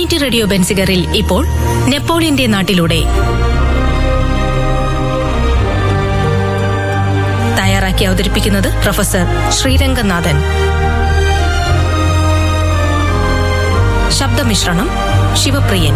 community radio ബെൻസിഗറിൽ ഇപ്പോൾ നെപ്പോളിയന്റെ നാട്ടിലൂടെ തയ്യാറാക്കി അവതരിപ്പിക്കുന്നത് പ്രൊഫസർ ശ്രീരംഗനാഥൻ ശബ്ദമിശ്രണം ശിവപ്രിയൻ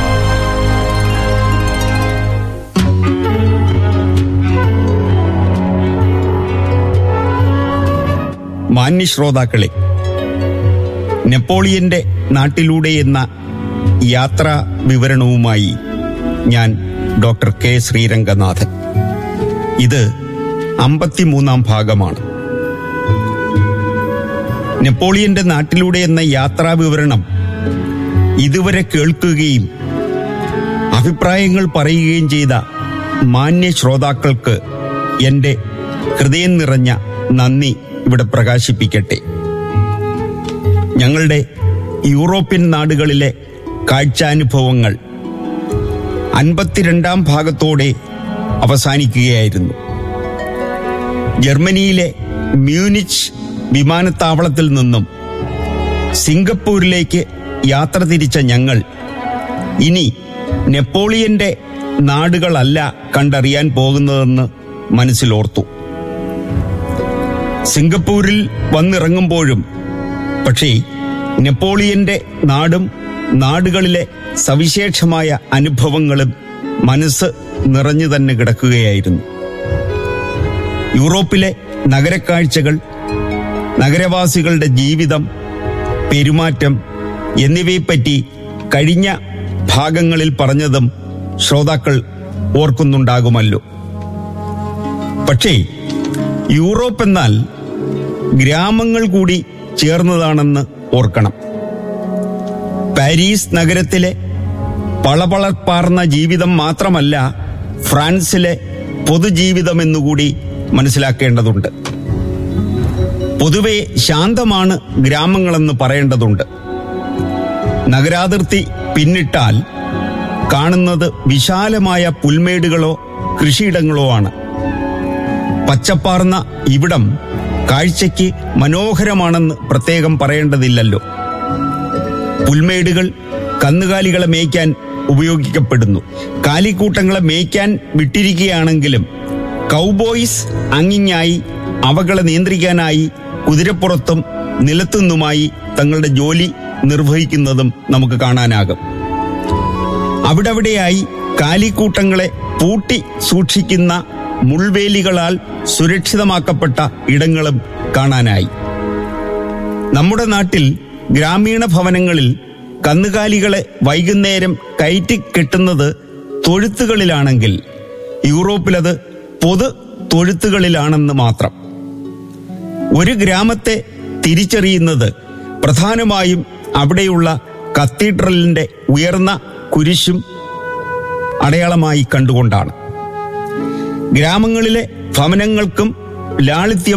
മാന്യശ്രോതാക്കളെ നെപ്പോളിയന്റെ നാട്ടിലൂടെ എന്ന യാത്രാ വിവരണവുമായി ഞാൻ ഡോക്ടർ കെ ശ്രീരംഗനാഥൻ ഇത് അമ്പത്തിമൂന്നാം ഭാഗമാണ് നെപ്പോളിയന്റെ നാട്ടിലൂടെ എന്ന യാത്രാ വിവരണം ഇതുവരെ കേൾക്കുകയും അഭിപ്രായങ്ങൾ പറയുകയും ചെയ്ത മാന്യ ശ്രോതാക്കൾക്ക് എന്റെ ഹൃദയം നിറഞ്ഞ നന്ദി ഇവിടെ പ്രകാശിപ്പിക്കട്ടെ ഞങ്ങളുടെ യൂറോപ്യൻ നാടുകളിലെ കാഴ്ചാനുഭവങ്ങൾ അൻപത്തിരണ്ടാം ഭാഗത്തോടെ അവസാനിക്കുകയായിരുന്നു ജർമ്മനിയിലെ മ്യൂനിച്ച് വിമാനത്താവളത്തിൽ നിന്നും സിംഗപ്പൂരിലേക്ക് യാത്ര തിരിച്ച ഞങ്ങൾ ഇനി നെപ്പോളിയന്റെ നാടുകളല്ല കണ്ടറിയാൻ പോകുന്നതെന്ന് മനസ്സിലോർത്തു സിംഗപ്പൂരിൽ വന്നിറങ്ങുമ്പോഴും പക്ഷേ നെപ്പോളിയന്റെ നാടും നാടുകളിലെ സവിശേഷമായ അനുഭവങ്ങളും മനസ്സ് നിറഞ്ഞു തന്നെ കിടക്കുകയായിരുന്നു യൂറോപ്പിലെ നഗരക്കാഴ്ചകൾ നഗരവാസികളുടെ ജീവിതം പെരുമാറ്റം എന്നിവയെപ്പറ്റി കഴിഞ്ഞ ഭാഗങ്ങളിൽ പറഞ്ഞതും ശ്രോതാക്കൾ ഓർക്കുന്നുണ്ടാകുമല്ലോ പക്ഷേ യൂറോപ്പ് എന്നാൽ ഗ്രാമങ്ങൾ കൂടി ചേർന്നതാണെന്ന് ഓർക്കണം പാരീസ് നഗരത്തിലെ പളപളപ്പാർന്ന ജീവിതം മാത്രമല്ല ഫ്രാൻസിലെ പൊതുജീവിതമെന്നുകൂടി മനസ്സിലാക്കേണ്ടതുണ്ട് പൊതുവെ ശാന്തമാണ് ഗ്രാമങ്ങളെന്ന് പറയേണ്ടതുണ്ട് നഗരാതിർത്തി പിന്നിട്ടാൽ കാണുന്നത് വിശാലമായ പുൽമേടുകളോ കൃഷിയിടങ്ങളോ ആണ് പച്ചപ്പാർന്ന ഇവിടം കാഴ്ചയ്ക്ക് മനോഹരമാണെന്ന് പ്രത്യേകം പറയേണ്ടതില്ലല്ലോ പുൽമേടുകൾ കന്നുകാലികളെ മേയ്ക്കാൻ ഉപയോഗിക്കപ്പെടുന്നു കാലിക്കൂട്ടങ്ങളെ മേയ്ക്കാൻ വിട്ടിരിക്കുകയാണെങ്കിലും കൗബോയ്സ് അങ്ങിങ്ങായി അവകളെ നിയന്ത്രിക്കാനായി കുതിരപ്പുറത്തും നിലത്തുനിന്നുമായി തങ്ങളുടെ ജോലി നിർവഹിക്കുന്നതും നമുക്ക് കാണാനാകും അവിടവിടെയായി കാലിക്കൂട്ടങ്ങളെ പൂട്ടി സൂക്ഷിക്കുന്ന മുൾവേലികളാൽ സുരക്ഷിതമാക്കപ്പെട്ട ഇടങ്ങളും കാണാനായി നമ്മുടെ നാട്ടിൽ ഗ്രാമീണ ഭവനങ്ങളിൽ കന്നുകാലികളെ വൈകുന്നേരം കയറ്റി കെട്ടുന്നത് തൊഴുത്തുകളിലാണെങ്കിൽ യൂറോപ്പിലത് പൊതു തൊഴുത്തുകളിലാണെന്ന് മാത്രം ഒരു ഗ്രാമത്തെ തിരിച്ചറിയുന്നത് പ്രധാനമായും അവിടെയുള്ള കത്തീഡ്രലിന്റെ ഉയർന്ന കുരിശും അടയാളമായി കണ്ടുകൊണ്ടാണ് ഗ്രാമങ്ങളിലെ ഭവനങ്ങൾക്കും ലാളിത്യം